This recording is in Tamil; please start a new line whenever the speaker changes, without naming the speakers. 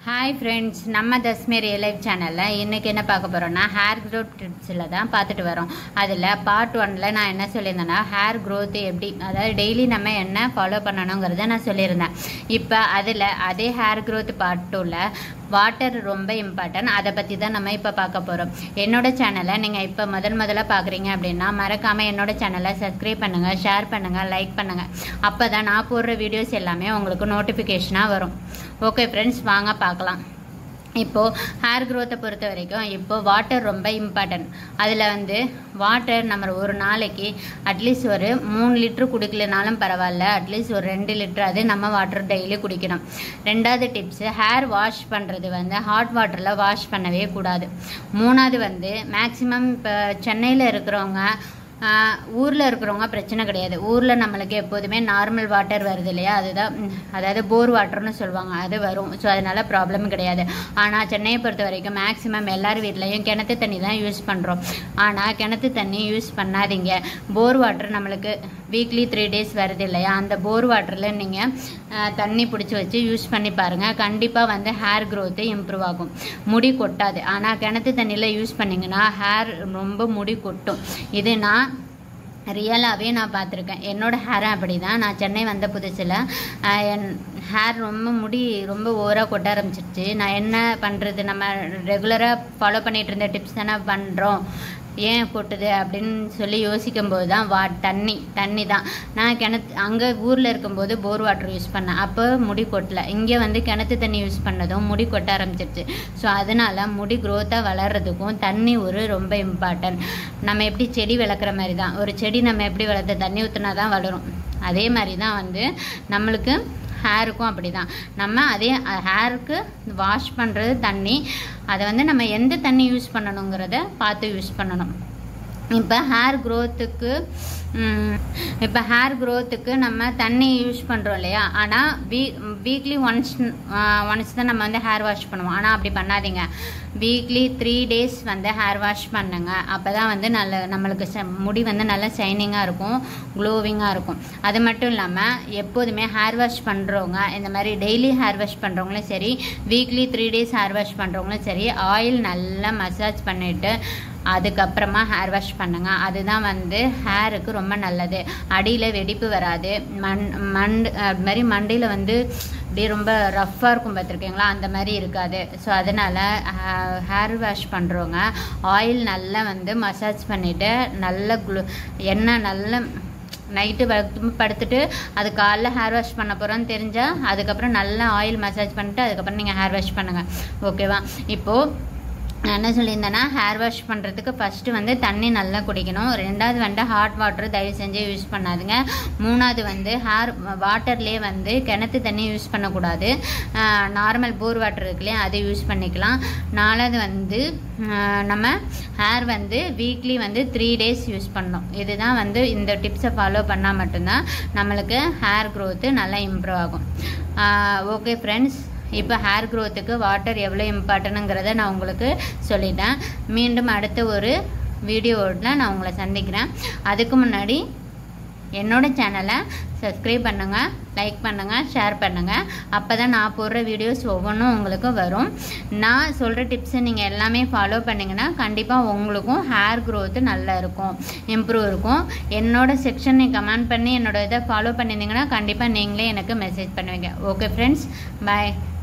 ஹாய் ஃப்ரெண்ட்ஸ் நம்ம தஸ்மேரி லைவ் சேனலில் இன்றைக்கி என்ன பார்க்க போகிறோம்னா ஹேர் க்ரோத் டிப்ஸில் தான் பார்த்துட்டு வரோம் அதில் பார்ட் ஒனில் நான் என்ன சொல்லியிருந்தேன்னா ஹேர் க்ரோத் எப்படி அதாவது டெய்லி நம்ம என்ன ஃபாலோ பண்ணணுங்கிறத நான் சொல்லியிருந்தேன் இப்போ அதில் அதே ஹேர் க்ரோத் பார்ட் டூவில் வாட்டர் ரொம்ப இம்பார்ட்டன்ட் அதை பற்றி தான் நம்ம இப்போ பார்க்க போகிறோம் என்னோட சேனலை நீங்கள் இப்போ முதல் முதல்ல பார்க்குறீங்க அப்படின்னா மறக்காமல் என்னோட சேனலை சப்ஸ்கிரைப் பண்ணுங்கள் ஷேர் பண்ணுங்கள் லைக் பண்ணுங்கள் அப்போ தான் நான் போடுற வீடியோஸ் எல்லாமே உங்களுக்கு நோட்டிஃபிகேஷனாக வரும் ஓகே ஃப்ரெண்ட்ஸ் வாங்க பார்க்கலாம் இப்போது ஹேர் க்ரோத்தை பொறுத்த வரைக்கும் இப்போ வாட்டர் ரொம்ப இம்பார்ட்டன்ட் அதில் வந்து வாட்டர் நம்ம ஒரு நாளைக்கு அட்லீஸ்ட் ஒரு மூணு லிட்ரு குடிக்கலனாலும் பரவாயில்ல அட்லீஸ்ட் ஒரு ரெண்டு லிட்டர் அது நம்ம வாட்டர் டெய்லி குடிக்கணும் ரெண்டாவது டிப்ஸு ஹேர் வாஷ் பண்ணுறது வந்து ஹாட் வாட்டரில் வாஷ் பண்ணவே கூடாது மூணாவது வந்து மேக்ஸிமம் இப்போ சென்னையில் இருக்கிறவங்க ஊரில் இருக்கிறவங்க பிரச்சனை கிடையாது ஊரில் நம்மளுக்கு எப்போதுமே நார்மல் வாட்டர் வருது இல்லையா அதுதான் ம், அதாவது போர் வாட்டர்னு சொல்லுவாங்க அது வரும் ஸோ அதனால ப்ராப்ளம் கிடையாது ஆனால் சென்னையை பொறுத்த வரைக்கும் மேக்ஸிமம் எல்லார் வீட்லேயும் கிணத்து தண்ணி தான் யூஸ் பண்ணுறோம் ஆனால் கிணத்து தண்ணி யூஸ் பண்ணாதீங்க போர் வாட்டர் நம்மளுக்கு வீக்லி த்ரீ டேஸ் வருது இல்லையா அந்த போர் வாட்டரில் நீங்கள் தண்ணி பிடிச்சி வச்சு யூஸ் பண்ணி பாருங்கள் கண்டிப்பாக வந்து ஹேர் growth இம்ப்ரூவ் ஆகும் முடி கொட்டாது ஆனால் கிணத்து தண்ணியில் யூஸ் பண்ணிங்கன்னா ஹேர் ரொம்ப முடி கொட்டும் இது நான் ரியலாகவே நான் பார்த்துருக்கேன் என்னோட ஹேரும் அப்படி தான் நான் சென்னை வந்த புதுசில் என் ஹேர் ரொம்ப முடி ரொம்ப ஓவராக கொட்ட ஆரம்பிச்சிருச்சு நான் என்ன பண்ணுறது நம்ம ரெகுலராக ஃபாலோ பண்ணிகிட்டு இருந்த டிப்ஸ் தானே பண்ணுறோம் ஏன் கொட்டுது அப்படின்னு சொல்லி யோசிக்கும் போது தான் வா தண்ணி தண்ணி தான் நான் கிணத்து அங்கே ஊரில் இருக்கும்போது போர் வாட்டர் யூஸ் பண்ணேன் அப்போ முடி கொட்டல இங்கே வந்து கிணத்து தண்ணி யூஸ் பண்ணதும் முடி கொட்ட ஆரம்பிச்சிருச்சு ஸோ அதனால் முடி க்ரோத்தாக வளர்கிறதுக்கும் தண்ணி ஒரு ரொம்ப இம்பார்ட்டன்ட் நம்ம எப்படி செடி வளர்க்குற மாதிரி தான் ஒரு செடி நம்ம எப்படி வளர்த்த தண்ணி ஊற்றினா தான் வளரும் அதே மாதிரி தான் வந்து நம்மளுக்கு ஹேருக்கும் அப்படி தான் நம்ம அதே ஹேருக்கு வாஷ் பண்ணுறது தண்ணி அதை வந்து நம்ம எந்த தண்ணி யூஸ் பண்ணணுங்கிறத பார்த்து யூஸ் பண்ணணும் இப்போ ஹேர் க்ரோத்துக்கு இப்போ ஹேர் க்ரோத்துக்கு நம்ம தண்ணி யூஸ் பண்ணுறோம் இல்லையா ஆனால் வீ வீக்லி ஒன்ஸ் ஒன்ஸ் தான் நம்ம வந்து ஹேர் வாஷ் பண்ணுவோம் ஆனால் அப்படி பண்ணாதீங்க வீக்லி த்ரீ டேஸ் வந்து ஹேர் வாஷ் பண்ணுங்க அப்போ தான் வந்து நல்ல நம்மளுக்கு ச- முடி வந்து நல்லா ஷைனிங்காக இருக்கும் க்ளோவிங்காக இருக்கும் அது மட்டும் இல்லாமல் எப்போதுமே ஹேர் வாஷ் பண்ணுறவங்க இந்த மாதிரி டெய்லி ஹேர் வாஷ் பண்ணுறவங்களும் சரி weekly three days hair wash பண்ணுறவங்களும் சரி ஆயில் நல்லா மசாஜ் பண்ணிவிட்டு அதுக்கப்புறமா ஹேர் வாஷ் பண்ணுங்க அதுதான் வந்து ஹேருக்கு ரொம்ப நல்லது அடியில் வெடிப்பு வராது மண் மண்டு அது மாதிரி மண்டையில் வந்து அப்படியே ரொம்ப ரஃப்பாக இருக்கும் பார்த்துருக்கீங்களா அந்த மாதிரி இருக்காது ஸோ அதனால் ஹேர் வாஷ் பண்ணுறவங்க ஆயில் நல்லா வந்து மசாஜ் பண்ணிவிட்டு நல்ல குளு எண்ணெய் நல்ல நைட்டு படுத்துட்டு அது காலைல ஹேர் வாஷ் பண்ண போகிறோன்னு தெரிஞ்சால் அதுக்கப்புறம் நல்லா ஆயில் மசாஜ் பண்ணிட்டு அதுக்கப்புறம் நீங்கள் ஹேர் வாஷ் பண்ணுங்கள் ஓகேவா இப்போது நான் என்ன சொல்லியிருந்தேன்னா ஹேர் வாஷ் பண்ணுறதுக்கு ஃபஸ்ட்டு வந்து தண்ணி நல்லா குடிக்கணும் ரெண்டாவது வந்து ஹாட் வாட்டர் தயவு செஞ்சு யூஸ் பண்ணாதுங்க மூணாவது வந்து ஹேர் வாட்டர்லேயே வந்து கிணத்து தண்ணி யூஸ் பண்ணக்கூடாது நார்மல் போர் வாட்டர் இருக்குல்லையா அதை யூஸ் பண்ணிக்கலாம் நாலாவது வந்து ஆஹ், நம்ம ஹேர் வந்து வீக்லி வந்து த்ரீ டேஸ் யூஸ் பண்ணணும் இதுதான் வந்து இந்த டிப்ஸை ஃபாலோ பண்ணால் மட்டும்தான் நம்மளுக்கு ஹேர் growth நல்லா இம்ப்ரூவ் ஆகும் ஓகே ஃப்ரெண்ட்ஸ் இப்போ ஹேர் க்ரோத்துக்கு வாட்டர் எவ்வளோ இம்பார்ட்டனுங்கிறத நான் உங்களுக்கு சொல்லிட்டேன் மீண்டும் அடுத்த ஒரு வீடியோவில் நான் உங்களை சந்திக்கிறேன் அதுக்கு முன்னாடி என்னோட சேனலை சப்ஸ்கிரைப் பண்ணுங்கள் லைக் பண்ணுங்கள் ஷேர் பண்ணுங்கள் அப்போ தான் நான் போடுற வீடியோஸ் ஒவ்வொன்றும் உங்களுக்கு வரும் நான் சொல்கிற டிப்ஸை நீங்கள் எல்லாமே ஃபாலோ பண்ணிங்கன்னா கண்டிப்பாக உங்களுக்கும் ஹேர் growth நல்லா இருக்கும் இம்ப்ரூவ் இருக்கும் என்னோட செக்ஷனை கமெண்ட் பண்ணி என்னோட இதை ஃபாலோ பண்ணியிருந்தீங்கன்னா கண்டிப்பாக நீங்களே எனக்கு மெசேஜ் பண்ணுவீங்க ஓகே ஃப்ரெண்ட்ஸ் பாய்